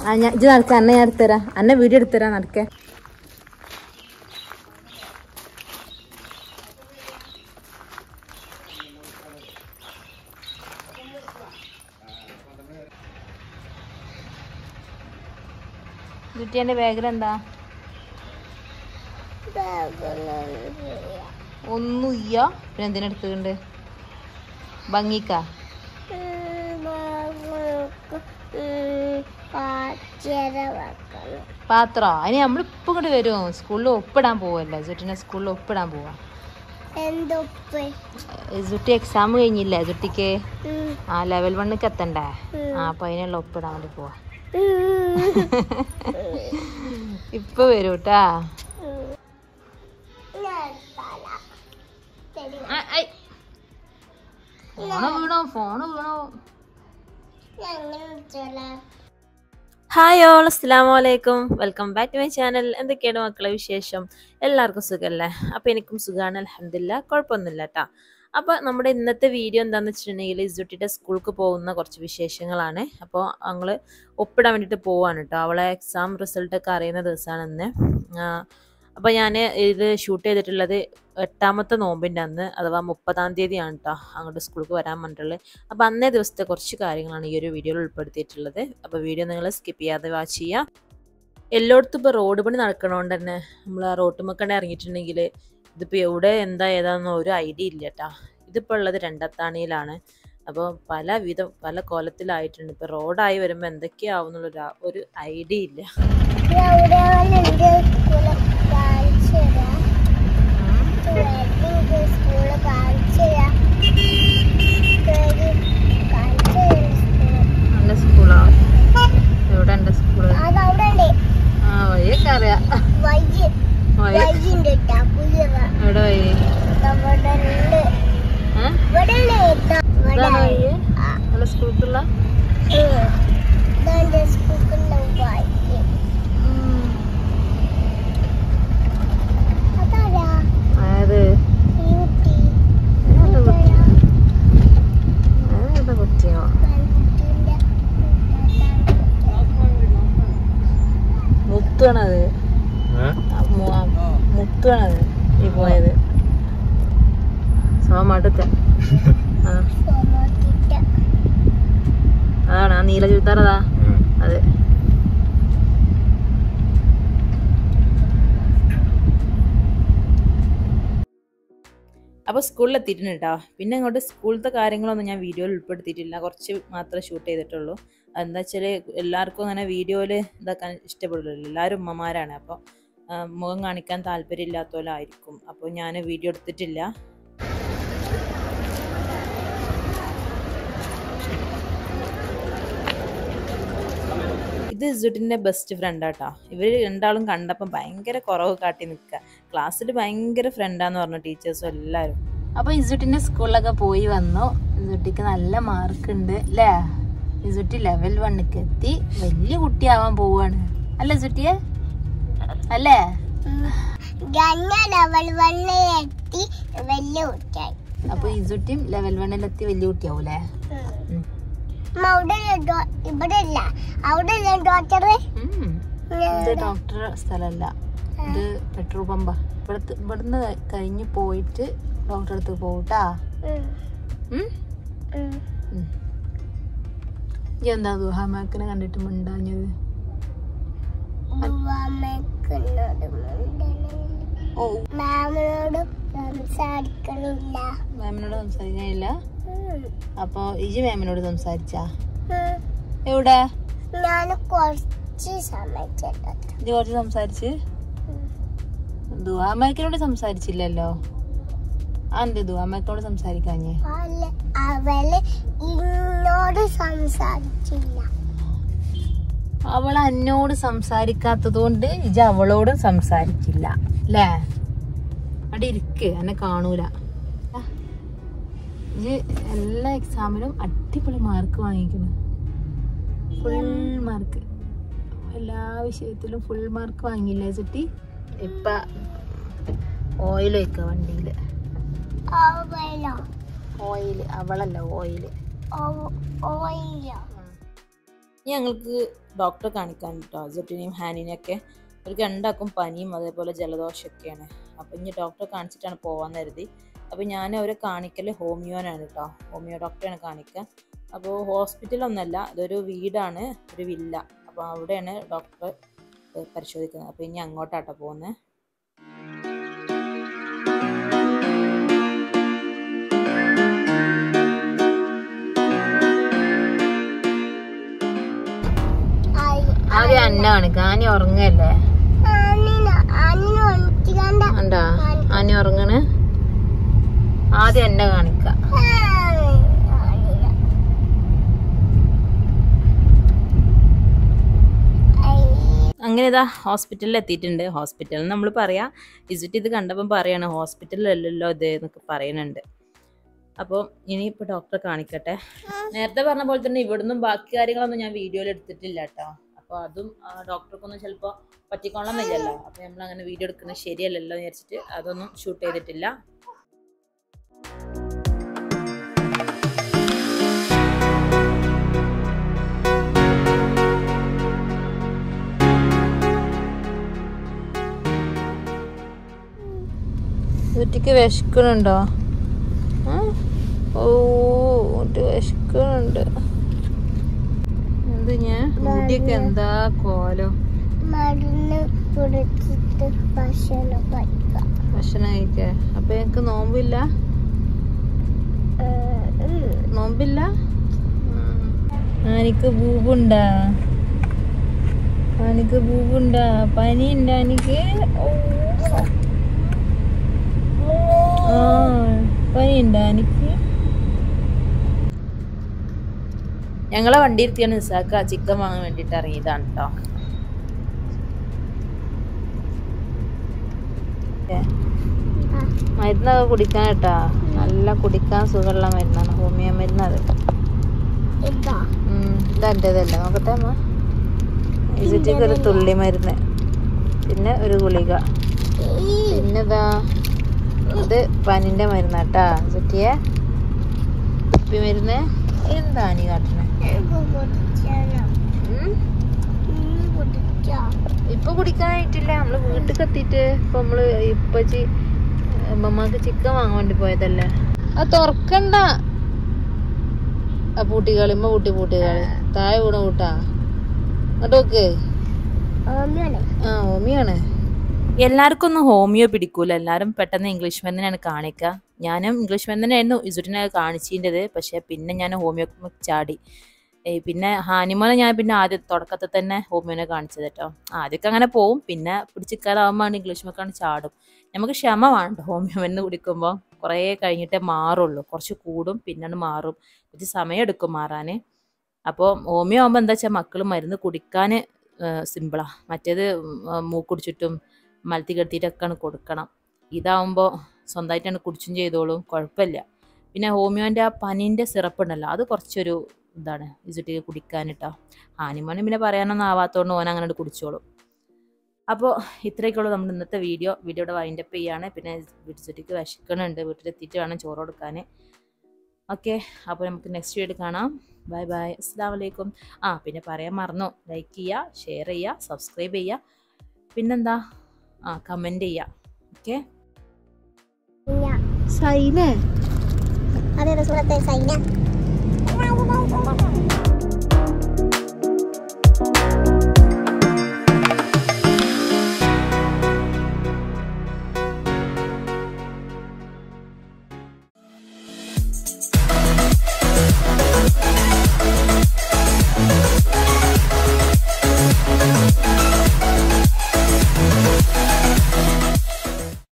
ആ ഞാൻ ഇത് നടക്ക അന്നെ ഞാൻ എടുത്തരാ അന്നെ വീഡിയോ എടുത്തരാ നടക്കേ കുട്ടിയുടെ ബാഗിലെന്താ ഒന്നുമില്ല പിന്നെ എന്തിനാ എടുക്കുന്നുണ്ട് ഭംഗിക്കാ പാത്രോ അതിന് നമ്മളിപ്പോ ഇങ്ങോട്ട് വരും സ്കൂളിൽ ഒപ്പിടാൻ പോവല്ലേ സുട്ടിനെ സ്കൂളിൽ ഒപ്പിടാൻ പോവാ എന്തൊപ്പ് സുട്ടി എക്സാം കഴിഞ്ഞില്ലേ സുട്ടിക്ക് ആ ലെവൽ വണ്ണിക്ക് എത്തണ്ടേ ആ അപ്പൊ അതിനുള്ള ഒപ്പിടാൻ വേണ്ടി പോവാ ഇപ്പൊ വരൂ കേട്ടാ ഫോണ് വീണോ ഫോണ് വീണോ ഹായ് ഓൾ അസ്സാം വലൈക്കും welcome back to my channel എന്തൊക്കെയാണ് മക്കളെ വിശേഷം എല്ലാവർക്കും സുഖമല്ലേ അപ്പോൾ എനിക്കും സുഖമാണ് അലഹമില്ല കുഴപ്പമൊന്നുമില്ല കേട്ടോ അപ്പോൾ നമ്മുടെ ഇന്നത്തെ വീഡിയോ എന്താണെന്ന് വെച്ചിട്ടുണ്ടെങ്കിൽ ഇസുട്ടിയുടെ സ്കൂൾക്ക് പോകുന്ന കുറച്ച് വിശേഷങ്ങളാണ് അപ്പോൾ ഞങ്ങൾ ഒപ്പിടാൻ വേണ്ടിയിട്ട് പോവാണ് കേട്ടോ അവളെ എക്സാം റിസൾട്ടൊക്കെ അറിയുന്ന ദിവസമാണ് ഇന്ന് അപ്പോൾ ഞാൻ ഇത് ഷൂട്ട് ചെയ്തിട്ടുള്ളത് എട്ടാമത്തെ നോമ്പിൻ്റെ അന്ന് അഥവാ മുപ്പതാം തീയതിയാണ് കേട്ടോ അങ്ങോട്ട് സ്കൂൾക്ക് വരാൻ പറഞ്ഞിട്ടുള്ളത് അപ്പോൾ അന്നേ ദിവസത്തെ കുറച്ച് കാര്യങ്ങളാണ് ഈ ഒരു വീഡിയോയിൽ ഉൾപ്പെടുത്തിയിട്ടുള്ളത് അപ്പോൾ വീഡിയോ നിങ്ങൾ സ്കിപ്പ് ചെയ്യാതെ വാച്ച് ചെയ്യുക എല്ലായിടത്തും ഇപ്പോൾ റോഡ് പണി നടക്കണോണ്ട് തന്നെ നമ്മൾ ആ റോട്ടുമക്കണ്ട ഇറങ്ങിയിട്ടുണ്ടെങ്കിൽ ഇതിപ്പോൾ എവിടെ എന്താ ഏതാണെന്ന് ഒരു ഐഡിയ ഇല്ല കേട്ടോ ഇതിപ്പോൾ ഉള്ളത് രണ്ടത്താണിയിലാണ് അപ്പോൾ പല വിധം പല കോലത്തിലായിട്ടുണ്ട് ഇപ്പോൾ റോഡായി വരുമ്പോൾ എന്തൊക്കെയാവുന്നുള്ളൊരു ആ- ഒരു ഐഡിയ ഇല്ല നല്ല സ്കൂളാ എവിടെ എൻ്റെ സ്കൂള് ആ വഴിയൊക്കെ അറിയാം വഴി എവിടെ വഴി ഏ? ഇതാണോ വഴി നല്ല സ്കൂൾക്കുള്ള അതായത് ഏതാ കുട്ടി ഏതാ കുട്ടിയോ മുത്തുവാണത് ആ, മു- ആ, മുത്തുവാണത് ഈ പോയത് സോമാട്ടത്തെ ആ അതാണ് ആ നീല ചുരിദാറതാ അതെ അപ്പോൾ സ്കൂളിൽ എത്തിയിട്ടുണ്ട് കേട്ടോ പിന്നെ അങ്ങോട്ട് സ്കൂളിലത്തെ കാര്യങ്ങളൊന്നും ഞാൻ വീഡിയോയിൽ ഉൾപ്പെടുത്തിയിട്ടില്ല കുറച്ച് മാത്രമേ ഷൂട്ട് ചെയ്തിട്ടുള്ളൂ എന്താ വെച്ചാൽ എല്ലാവർക്കും അങ്ങനെ വീഡിയോയിൽ ഇതാക്കാൻ ഇഷ്ടപ്പെടില്ലല്ലോ എല്ലാവരും ഉമ്മമാരാണ് അപ്പോൾ മുഖം കാണിക്കാൻ താല്പര്യമില്ലാത്തവരായിരിക്കും അപ്പോൾ ഞാൻ വീഡിയോ എടുത്തിട്ടില്ല ഇത് ഇസുട്ടിൻ്റെ ബെസ്റ്റ് ഫ്രണ്ടാട്ടോ ഇവർ രണ്ടാളും കണ്ടപ്പം ഭയങ്കര കുറവ് കാട്ടി നിൽക്കുക ക്ലാസ്സിൽ ഭയങ്കര ഫ്രണ്ടാന്ന് പറഞ്ഞു ടീച്ചേഴ്സും എല്ലാവരും അപ്പോൾ ഇസുട്ടിൻ്റെ സ്കൂളിലൊക്കെ പോയി വന്നു ഇസുട്ടിക്ക് നല്ല മാർക്ക് ഉണ്ട് അല്ലേ ഇസുട്ടി ലെവൽ വണ്ണിക്ക് എത്തി വലിയ കുട്ടിയാവാൻ പോവാണ് അല്ലേ ഇസുട്ടിയെ അല്ലേ ലെവൽ വണ്ണിൽ എത്തി വലിയ കുട്ടിയായി അപ്പോൾ ഇസുട്ടിയും ലെവൽ വണ്ണിലെത്തി വലിയ കുട്ടിയാവൂലേ ഉം. അമ്മ അവിടെ ഡോ- ഇവിടെ ഇല്ല അവിടെ ഇല്ല ഡോക്ടറെ ഉം. ഇത് ഡോക്ടർ സ്ഥലമല്ല ഇത് പെട്രോൾ പമ്പാ ഇവിടുത്തെ ഇവിടുന്ന് കഴിഞ്ഞ് പോയിട്ട് ഡോക്ടറെ അടുത്ത് പോട്ടാ എന്താ ദുഹാമാക്കിനെ കണ്ടിട്ട് മിണ്ടാഞ്ഞത് ഓ മാമിനോട് സംസാരിക്കണില്ല മാമിനോട് സംസാരിക്കാനില്ല ഉം. അപ്പൊ ഇജി മാമിനോട് സംസാരിച്ചാ ഉം. എവിടെ ഞാൻ കുറച്ച് സമയത്തിട്ടത് ഇജി കുറച്ച് സംസാരിച്ച് ദുഹാമാക്കിനോട് സംസാരിച്ചില്ലല്ലോ ആ എന്ത് ദുഹാമാക്കിനോട് സംസാരിക്കാഞ്ഞേ അല്ല അവള് ഇന്നോട് സംസാരിച്ചില്ല അവൾ എന്നോട് സംസാരിക്കാത്തത് കൊണ്ട് ഇജ അവളോടും സംസാരിച്ചില്ല അല്ലേ അവിടെ ഇരിക്ക് എന്നെ കാണൂല ആ. ഇജ് എല്ലാ എക്സാമിനും അടിപൊളി മാർക്ക് വാങ്ങിക്കുന്നു ഫുൾ മാർക്ക് എല്ലാ വിഷയത്തിലും ഫുൾ മാർക്ക് വാങ്ങിയില്ലേ ചുട്ടി ഇപ്പൊ ഓയിൽ വെക്ക വണ്ടിയില് അവളോ ഓയിൽ അവളല്ല ഓയിൽ ഓ- ഓയിലോ ഇനി ഞങ്ങൾക്ക് ഡോക്ടറെ കാണിക്കാൻ കേട്ടോ ജുട്ടിനെയും ഹാനിനെയൊക്കെ അവർക്ക് രണ്ടാക്കും പനിയും അതേപോലെ ജലദോഷമൊക്കെയാണ് അപ്പോൾ ഇനി ഡോക്ടറെ കാണിച്ചിട്ടാണ് പോകാൻ കരുതി അപ്പോൾ ഞാൻ അവരെ കാണിക്കൽ ഹോമിയോനാണ് കേട്ടോ ഹോമിയോ ഡോക്ടറെയാണ് കാണിക്കുക അപ്പോൾ ഹോസ്പിറ്റലൊന്നല്ല ഇതൊരു വീടാണ് ഒരു വില്ല അപ്പോൾ അവിടെയാണ് ഡോക്ടർ പരിശോധിക്കുന്നത് അപ്പോൾ ഇനി അങ്ങോട്ടാട്ടോ പോകുന്നത് ആദ്യം അന്ന കാണിക്ക ആനി ഉറങ്ങല്ലേ ഉണ്ടാ ആനി ഉറങ്ങണ് ആദ്യം എന്നെ കാണിക്ക അങ്ങനെ ഇതാ ഹോസ്പിറ്റലിൽ എത്തിയിട്ടുണ്ട് ഹോസ്പിറ്റലിൽ നമ്മൾ പറയാം വിസിറ്റ് ഇത് കണ്ടപ്പം പറയാണ് ഹോസ്പിറ്റലിലല്ലല്ലോ ഇത് എന്നൊക്കെ പറയുന്നുണ്ട് അപ്പോൾ ഇനിയിപ്പോൾ ഡോക്ടറെ കാണിക്കട്ടെ നേരത്തെ പറഞ്ഞ പോലെ തന്നെ ഇവിടുന്നും ബാക്കി കാര്യങ്ങളൊന്നും ഞാൻ വീഡിയോയിൽ എടുത്തിട്ടില്ല കേട്ടോ അപ്പോൾ അതും ആ, ഡോക്ടർക്കൊന്നും ചിലപ്പോൾ പറ്റിക്കൊള്ളണമെന്നില്ലല്ലോ അപ്പോൾ നമ്മൾ അങ്ങനെ വീഡിയോ എടുക്കുന്നത് ശരിയല്ലല്ലോ എന്ന് വിചാരിച്ചിട്ട് അതൊന്നും ഷൂട്ട് ചെയ്തിട്ടില്ല കുട്ടിക്ക് വിശക്കണുണ്ടോ ഓ കുട്ടി വിശക്കണുണ്ട് എന്ത് ഞാൻ മുടിയൊക്കെ എന്താ കോലം മരുന്ന് കുടിച്ചിട്ട് ഭക്ഷണം കഴിക്കാം ഭക്ഷണം കഴിക്കേ അപ്പൊ എനിക്ക് നോമ്പില്ല നോമ്പില്ല എനിക്ക് ബൂബുണ്ടാ എനിക്ക് ബൂബുണ്ടാ പനി ഉണ്ടാ എനിക്ക് ആ പനി ഉണ്ടാ എനിക്ക് ഞങ്ങളെ വണ്ടി ഇരുത്തിയാണ് നിസാക്ക ചിക്കൻ വാങ്ങാൻ വേണ്ടിയിട്ട് ഇറങ്ങിയതാണ് കേട്ടോ മരുന്നൊക്കെ കുടിക്കാൻ കേട്ടാ നല്ല കുടിക്കാൻ സുഖമുള്ള മരുന്നാണ് ഹോമിയോ മരുന്ന് അത് ഇതാ ഉം, ഇതാ എൻ്റെതല്ലേ നോക്കട്ടെ അമ്മ ഇസിറ്റിക്ക് ഒരു തുള്ളി മരുന്ന് പിന്നെ ഒരു ഗുളിക പിന്നെ ഇതാ ഇത് പനിന്റെ മരുന്നാട്ടാ ചുറ്റിയെ കുപ്പി മരുന്ന് എന്താ നീ കാട്ടണേ എനിക്ക് കുടിക്കണം ഉം? നീ കുടിച്ചോ ഇപ്പൊ കുടിക്കാനായിട്ടില്ല നമ്മള് വീട്ടിൽ എത്തിയിട്ട് ഇപ്പൊ നമ്മള് ഇപ്പച്ചി അമ്മമ്മക്ക് ചിക്കൻ വാങ്ങാൻ വേണ്ടി പോയതല്ലേ അത് തുറക്കണ്ട ആ പൂട്ടികളി ഇമ്മ പൂട്ടി പൂട്ടികളി താഴെ വീണ കൂട്ടാ അങ്ങോട്ട് നോക്ക് ഓമിയാണ് ആ ഹോമിയാണ് എല്ലാവർക്കും ഒന്നും ഹോമിയോ പിടിക്കൂല എല്ലാവരും പെട്ടെന്ന് ഇംഗ്ലീഷ് മരുന്നിനാണ് കാണിക്കുക ഞാനും ഇംഗ്ലീഷ് മരുന്നിനായിരുന്നു ഇസുറ്റിനെ കാണിച്ചിൻ്റെത് പക്ഷേ പിന്നെ ഞാൻ ഹോമിയോ ചാടി ഏയ് പിന്നെ ഹാനിമോനെ ഞാൻ പിന്നെ ആദ്യം തുടക്കത്തിൽ തന്നെ ഹോമിയോനെ കാണിച്ചത് കേട്ടോ ആദ്യമൊക്കെ അങ്ങനെ പോവും പിന്നെ പിടിച്ചിക്കാലാവുമ്പോൾ ഇംഗ്ലീഷ് മക്കാണ് ചാടും നമുക്ക് ക്ഷമ വേണ്ട ഹോമിയോ മരുന്ന് കുടിക്കുമ്പോൾ കുറേ കഴിഞ്ഞിട്ടേ മാറുള്ളൂ കുറച്ച് കൂടും പിന്നീട് മാറും കുറച്ച് സമയം എടുക്കും മാറാൻ അപ്പോൾ ഹോമിയോ ആകുമ്പോൾ എന്താ വെച്ചാൽ മക്കൾ മരുന്ന് കുടിക്കാൻ സിമ്പിളാണ് മറ്റേത് മൂക്കുടിച്ചിട്ടും മലത്തി കെടുത്തിയിട്ടൊക്കെയാണ് കൊടുക്കണം ഇതാവുമ്പോൾ സ്വന്തമായിട്ടാണ് കുടിച്ചും ചെയ്തോളും കുഴപ്പമില്ല പിന്നെ ഹോമിയോൻ്റെ ആ പനീൻ്റെ സിറപ്പ് ഉണ്ടല്ലോ അത് കുറച്ചൊരു ഇതാണ് ഇസുട്ടിക്ക് കുടിക്കാനിട്ടോ ഹാനിമോനും പിന്നെ പറയാനൊന്നും ആവാത്തതുകൊണ്ട് ഓൻ അങ്ങനെ കുടിച്ചോളും അപ്പോൾ ഇത്രയൊക്കെയുള്ളൂ നമ്മുടെ ഇന്നത്തെ വീഡിയോ വീഡിയോയുടെ വൈൻഡപ്പ് ചെയ്യാണ് പിന്നെ വീട്ടുചുറ്റിക്ക് വിശക്കണുണ്ട് വീട്ടിലെത്തിയിട്ട് വേണം ചോറ് കൊടുക്കാൻ ഓക്കെ അപ്പോൾ നമുക്ക് നെക്സ്റ്റ് വീഡിയോ കാണാം ബൈ ബൈ അസ്സാം വലൈക്കും ആ പിന്നെ പറയാൻ മറന്നു ലൈക്ക് ചെയ്യുക ഷെയർ ചെയ്യുക സബ്സ്ക്രൈബ് ചെയ്യുക പിന്നെന്താ ആ കമൻറ്റ് ചെയ്യുക ഓക്കെ ഞാൻ സൈനേ അതെ സുഹൃത്തെ സൈന